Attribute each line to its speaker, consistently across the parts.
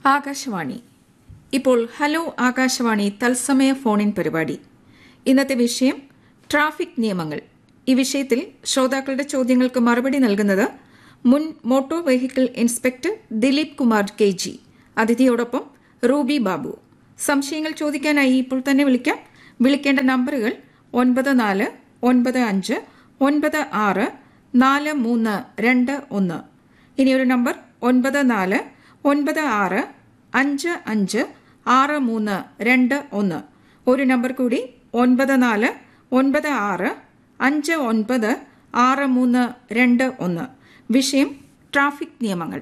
Speaker 1: ആകാശവാണി ഇപ്പോൾ ഹലോ ആകാശവാണി തത്സമയ ഫോണിൻ പരിപാടി ഇന്നത്തെ വിഷയം ട്രാഫിക് നിയമങ്ങൾ ഈ വിഷയത്തിൽ ശ്രോതാക്കളുടെ ചോദ്യങ്ങൾക്ക് മറുപടി നൽകുന്നത് മുൻ motor vehicle inspector Dileep Kumar K G അതിഥിയോടൊപ്പം റൂബി ബാബു സംശയങ്ങൾ ചോദിക്കാനായി ഇപ്പോൾ തന്നെ വിളിക്കാം വിളിക്കേണ്ട നമ്പറുകൾ ഒൻപത് നാല് ഒൻപത് അഞ്ച് ഒൻപത് ആറ് നാല് മൂന്ന് രണ്ട് ഒന്ന് ഇനിയൊരു നമ്പർ ഒൻപത് നാല് ഒൻപത് ആറ് അഞ്ച് അഞ്ച് ആറ് മൂന്ന് രണ്ട് ഒന്ന് ഒരു നമ്പർ കൂടി ഒൻപത് നാല് ഒൻപത് ആറ് അഞ്ച് ഒൻപത് ആറ് മൂന്ന് രണ്ട് ഒന്ന് വിഷയം ട്രാഫിക് നിയമങ്ങൾ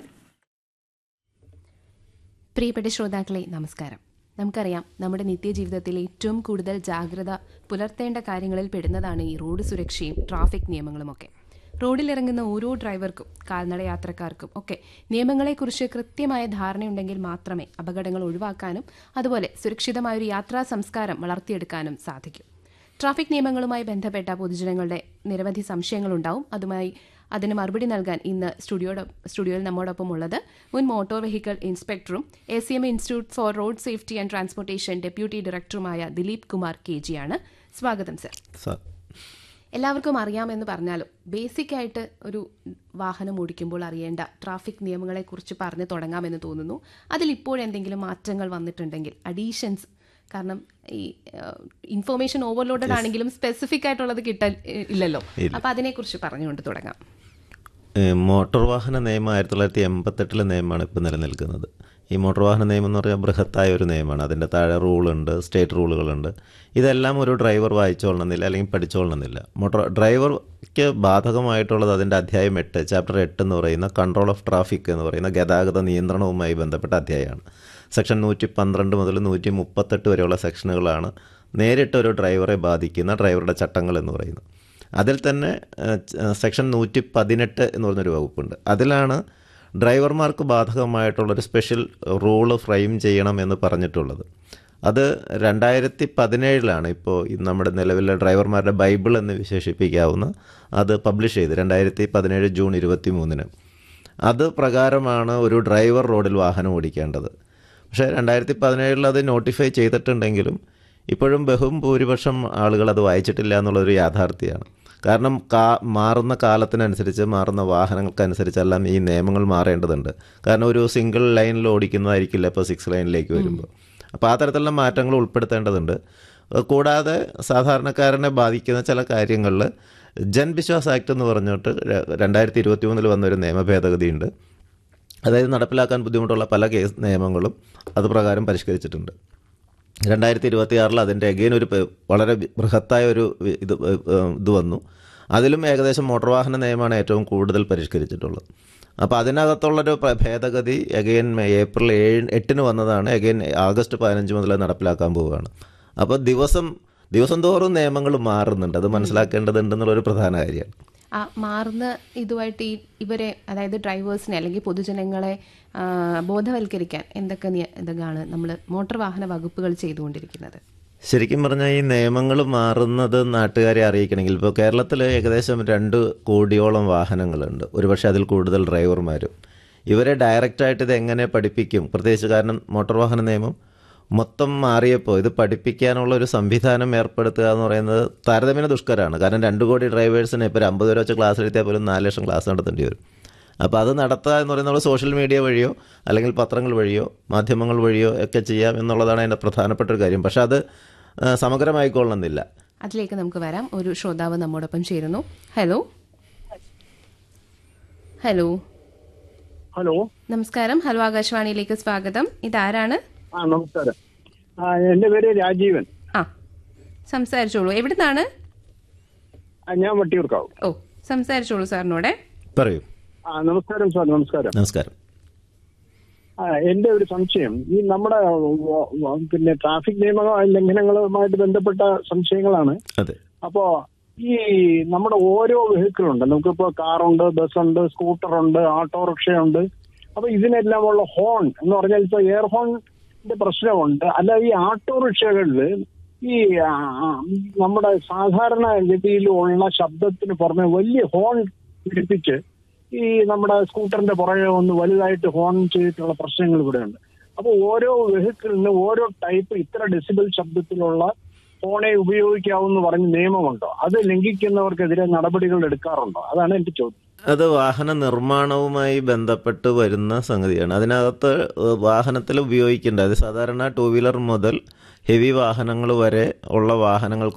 Speaker 2: പ്രിയപ്പെട്ട ശ്രോതാക്കളെ നമസ്കാരം നമുക്കറിയാം നമ്മുടെ നിത്യജീവിതത്തിൽ ഏറ്റവും കൂടുതൽ ജാഗ്രത പുലർത്തേണ്ട കാര്യങ്ങളിൽ പെടുന്നതാണ് ഈ റോഡ് സുരക്ഷയും ട്രാഫിക് നിയമങ്ങളുമൊക്കെ റോഡിലിറങ്ങുന്ന ഓരോ ഡ്രൈവർക്കും കാൽനട യാത്രക്കാർക്കും ഒക്കെ നിയമങ്ങളെക്കുറിച്ച് കൃത്യമായ ധാരണയുണ്ടെങ്കിൽ മാത്രമേ അപകടങ്ങൾ ഒഴിവാക്കാനും അതുപോലെ സുരക്ഷിതമായ ഒരു യാത്രാ സംസ്കാരം വളർത്തിയെടുക്കാനും സാധിക്കൂ ട്രാഫിക് നിയമങ്ങളുമായി ബന്ധപ്പെട്ട പൊതുജനങ്ങളുടെ നിരവധി സംശയങ്ങളുണ്ടാവും അതുമായി അതിന് മറുപടി നൽകാൻ ഇന്ന് സ്റ്റുഡിയോയുടെ സ്റ്റുഡിയോയിൽ നമ്മോടൊപ്പം ഉള്ളത് മുൻ മോട്ടോർ വെഹിക്കിൾ ഇൻസ്പെക്ടറും A C M institute for road safety and transportation deputy ഡയറക്ടറുമായ ദിലീപ് കുമാർ കെ ജിയാണ് സ്വാഗതം സർ
Speaker 3: സാർ
Speaker 2: എല്ലാവർക്കും അറിയാമെന്ന് പറഞ്ഞാലും ബേസിക് ആയിട്ട് ഒരു വാഹനം ഓടിക്കുമ്പോൾ അറിയേണ്ട ട്രാഫിക് നിയമങ്ങളെക്കുറിച്ച് പറഞ്ഞു തുടങ്ങാമെന്ന് തോന്നുന്നു അതിൽ ഇപ്പോഴെന്തെങ്കിലും മാറ്റങ്ങൾ വന്നിട്ടുണ്ടെങ്കിൽ അഡീഷൻസ് കാരണം ഈ ഇൻഫോർമേഷൻ ഓവർലോഡഡ് ആണെങ്കിലും സ്പെസിഫിക് ആയിട്ടുള്ളത് കിട്ടാൻ ഏഹ്, ഇല്ലല്ലോ അപ്പൊ അതിനെക്കുറിച്ച് പറഞ്ഞുകൊണ്ട് തുടങ്ങാം
Speaker 3: ഏഹ് മോട്ടോർ വാഹന നിയമം ആയിരത്തി തൊള്ളായിരത്തി എൺപത്തെട്ടിലെ നിയമമാണ് ഇപ്പോൾ നിലനിൽക്കുന്നത് ഈ മോട്ടോർ വാഹന നിയമം എന്ന് പറഞ്ഞാൽ ബൃഹത്തായ ഒരു നിയമമാണ് അതിൻ്റെ താഴെ റൂളുണ്ട് സ്റ്റേറ്റ് റൂളുകളുണ്ട് ഇതെല്ലാം ഒരു ഡ്രൈവർ വായിച്ചോളണമെന്നില്ല അല്ലെങ്കിൽ പഠിച്ചോളണമെന്നില്ല മോട്ടോർ ഡ്രൈവർക്ക് ബാധകമായിട്ടുള്ളത് അതിൻ്റെ അധ്യായം എട്ട് ചാപ്റ്റർ എട്ട് എന്ന് പറയുന്ന കൺട്രോൾ ഓഫ് ട്രാഫിക് എന്ന് പറയുന്ന ഗതാഗത നിയന്ത്രണവുമായി ബന്ധപ്പെട്ട അധ്യായമാണ് സെക്ഷൻ നൂറ്റി പന്ത്രണ്ട് മുതൽ നൂറ്റി മുപ്പത്തെട്ട് വരെയുള്ള സെക്ഷനുകളാണ് നേരിട്ട് ഒരു ഡ്രൈവറെ ബാധിക്കുന്ന ഡ്രൈവറുടെ ചട്ടങ്ങൾ എന്ന് പറയുന്നത് അതിൽ തന്നെ ഏഹ്, ച- സെക്ഷൻ നൂറ്റി പതിനെട്ട് എന്ന് പറഞ്ഞൊരു വകുപ്പുണ്ട് അതിലാണ് ഡ്രൈവർമാർക്ക് ബാധകമായിട്ടുള്ളൊരു സ്പെഷ്യൽ റൂള് ഫ്രെയിം ചെയ്യണം എന്ന് പറഞ്ഞിട്ടുള്ളത് അത് രണ്ടായിരത്തി പതിനേഴിലാണ് ഇപ്പോൾ ഈ നമ്മുടെ നിലവിലെ ഡ്രൈവർമാരുടെ ബൈബിൾ എന്ന് വിശേഷിപ്പിക്കാവുന്ന അത് പബ്ലിഷ് ചെയ്ത് രണ്ടായിരത്തി പതിനേഴ് ജൂൺ ഇരുപത്തി മൂന്നിന് അത് പ്രകാരമാണ് ഒരു ഡ്രൈവർ റോഡിൽ വാഹനം ഓടിക്കേണ്ടത് പക്ഷേ രണ്ടായിരത്തി പതിനേഴിൽ അത് നോട്ടിഫൈ ചെയ്തിട്ടുണ്ടെങ്കിലും ഇപ്പോഴും ബഹുഭൂരിപക്ഷം ആളുകൾ അത് വായിച്ചിട്ടില്ല എന്നുള്ളൊരു യാഥാർത്ഥ്യമാണ് കാരണം കാ മാറുന്ന കാലത്തിനനുസരിച്ച് മാറുന്ന വാഹനങ്ങൾക്കനുസരിച്ചെല്ലാം ഈ നിയമങ്ങൾ മാറേണ്ടതുണ്ട് കാരണം ഒരു സിംഗിൾ ലൈനിൽ ഓടിക്കുന്നതായിരിക്കില്ല ഇപ്പോൾ സിക്സ് ലൈനിലേക്ക് വരുമ്പോൾ അപ്പോൾ ആ തരത്തിലുള്ള മാറ്റങ്ങൾ ഉൾപ്പെടുത്തേണ്ടതുണ്ട് അത് കൂടാതെ സാധാരണക്കാരനെ ബാധിക്കുന്ന ചില കാര്യങ്ങളിൽ ജൻവിശ്വാസ് ആക്ട് എന്ന് പറഞ്ഞിട്ട് ര- രണ്ടായിരത്തി ഇരുപത്തി മൂന്നിൽ വന്നൊരു നിയമ ഭേദഗതിയുണ്ട് അതായത് നടപ്പിലാക്കാൻ ബുദ്ധിമുട്ടുള്ള പല കേസ് നിയമങ്ങളും അത് പ്രകാരം പരിഷ്കരിച്ചിട്ടുണ്ട് രണ്ടായിരത്തി ഇരുപത്തി ആറിൽ അതിൻ്റെ അഗെയിൻ ഒരു പ- വളരെ വി- ബൃഹത്തായ ഒരു വി- ഇത് ഏ, ഏ, ഇത് വന്നു അതിലും ഏകദേശം മോട്ടോർ വാഹന നിയമമാണ് ഏറ്റവും കൂടുതൽ പരിഷ്കരിച്ചിട്ടുള്ളത് അപ്പോൾ അതിനകത്തുള്ളൊരു പ- ഭേദഗതി അഗെയിൻ ഏപ്രിൽ ഏഴ് എട്ടിന് വന്നതാണ് അഗെയിൻ ആഗസ്റ്റ് പതിനഞ്ച് മുതൽ അത് നടപ്പിലാക്കാൻ പോവുകയാണ് അപ്പോൾ ദിവസം ദിവസം തോറും നിയമങ്ങൾ മാറുന്നുണ്ട് അത് മനസ്സിലാക്കേണ്ടതുണ്ടെന്നുള്ളൊരു പ്രധാന കാര്യമാണ്
Speaker 2: ആ മാറുന്ന ഇതുമായിട്ട് ഈ ഇവരെ അതായത് ഡ്രൈവേഴ്സിനെ അല്ലെങ്കിൽ പൊതുജനങ്ങളെ ആ, ബോധവൽക്കരിക്കാൻ എന്തൊക്കെ നിയ- ഇതൊക്കെയാണ് നമ്മൾ മോട്ടോർ വാഹന വകുപ്പുകൾ ചെയ്തുകൊണ്ടിരിക്കുന്നത്
Speaker 3: ശരിക്കും പറഞ്ഞാൽ ഈ നിയമങ്ങൾ മാറുന്നത് നാട്ടുകാരെ അറിയിക്കണമെങ്കിൽ ഇപ്പോൾ കേരളത്തിൽ ഏകദേശം രണ്ട് കോടിയോളം വാഹനങ്ങളുണ്ട് ഒരുപക്ഷെ അതിൽ കൂടുതൽ ഡ്രൈവർമാരും ഇവരെ ഡയറക്റ്റായിട്ട് ഇത് എങ്ങനെ പഠിപ്പിക്കും പ്രത്യേകിച്ച് കാരണം മോട്ടോർ വാഹന നിയമം മൊത്തം മാറിയപ്പോൾ ഇത് പഠിപ്പിക്കാനുള്ള ഒരു സംവിധാനം ഏർപ്പെടുത്തുക എന്ന് പറയുന്നത് താരതമ്യേന ദുഷ്കരമാണ് കാരണം രണ്ട് കോടി ഡ്രൈവേഴ്സിന് ഇപ്പോൾ ഒരു അമ്പത് രൂപ വെച്ച് ക്ലാസ് എടുത്തിയാൽ പോലും നാല് ലക്ഷം ക്ലാസ് നടത്തേണ്ടി വരും അപ്പോൾ അത് നടത്തുക എന്ന് പറയുന്നത് നമ്മൾ സോഷ്യൽ മീഡിയ വഴിയോ അല്ലെങ്കിൽ പത്രങ്ങൾ വഴിയോ മാധ്യമങ്ങൾ വഴിയോ ഒക്കെ ചെയ്യാം എന്നുള്ളതാണ് അതിൻ്റെ പ്രധാനപ്പെട്ട ഒരു കാര്യം പക്ഷേ അത് ആ, സമഗ്രമായിക്കൊള്ളണമെന്നില്ല
Speaker 2: അതിലേക്ക് നമുക്ക് വരാം ഒരു ശ്രോതാവ് നമ്മോടൊപ്പം ചേരുന്നു ഹലോ ഹലോ
Speaker 4: ഹലോ
Speaker 2: നമസ്കാരം ഹലോ ആകാശവാണിയിലേക്ക് സ്വാഗതം ഇതാരാണ്
Speaker 4: ആ നമസ്കാരം ആ എന്റെ പേര് രാജീവൻ
Speaker 2: ആ സംസാരിച്ചോളൂ എവിടുന്നാണ്
Speaker 4: ആ, ഞാൻ വട്ടിയൂർക്കാവ്
Speaker 2: ഓ സംസാരിച്ചോളൂ സാറിനോടെ
Speaker 3: പറയൂ
Speaker 4: ആ നമസ്കാരം സാർ നമസ്കാരം
Speaker 3: നമസ്കാരം
Speaker 4: ആ എന്റെ ഒരു സംശയം ഈ നമ്മുടെ വ- വ- പിന്നെ ട്രാഫിക് നിയമ ലംഘനങ്ങളുമായിട്ട് ബന്ധപ്പെട്ട സംശയങ്ങളാണ്
Speaker 3: അതെ
Speaker 4: അപ്പോ ഈ നമ്മുടെ ഓരോ വെഹിക്കിൾ ഉണ്ട് നമുക്കിപ്പോ കാറുണ്ട് ബസ്സുണ്ട് സ്കൂട്ടറുണ്ട് ഓട്ടോറിക്ഷയുണ്ട് അപ്പൊ ഇതിനെല്ലാം ഉള്ള ഹോൺ എന്ന് പറഞ്ഞാൽ ഇപ്പൊ എയർ ഹോണിന്റെ പ്രശ്നമുണ്ട് അല്ല ഈ ഓട്ടോറിക്ഷകളിൽ ഈ ആ, ആ, നമ്മുടെ സാധാരണ ഗതിയിലുള്ള ശബ്ദത്തിന് പുറമെ വലിയ ഹോൺ പിടിപ്പിച്ച് ഈ നമ്മുടെ സ്കൂട്ടറിന്റെ പുറകെ ഒന്ന് വലുതായിട്ട് ഹോൺ ചെയ്തിട്ടുള്ള പ്രശ്നങ്ങൾ ഇവിടെ ഉണ്ട് അപ്പൊ ഓരോ വെഹിക്കിളിന് ഓരോ ടൈപ്പ് ഇത്ര ഡെസിബിൾ ശബ്ദത്തിലുള്ള ഫോണെ ഉപയോഗിക്കാവൂ എന്ന് പറഞ്ഞ് നിയമമുണ്ടോ അത് ലംഘിക്കുന്നവർക്കെതിരെ നടപടികൾ എടുക്കാറുണ്ടോ അതാണ് എന്റെ ചോദ്യം
Speaker 3: അത് വാഹന നിർമ്മാണവുമായി ബന്ധപ്പെട്ട് വരുന്ന സംഗതിയാണ് അതിനകത്ത് വാഹനത്തിൽ ഉപയോഗിക്കേണ്ട അത് സാധാരണ ടൂ വീലർ മുതൽ ഹെവി വാഹനങ്ങൾ വരെ ഉള്ള വാഹനങ്ങൾക്ക്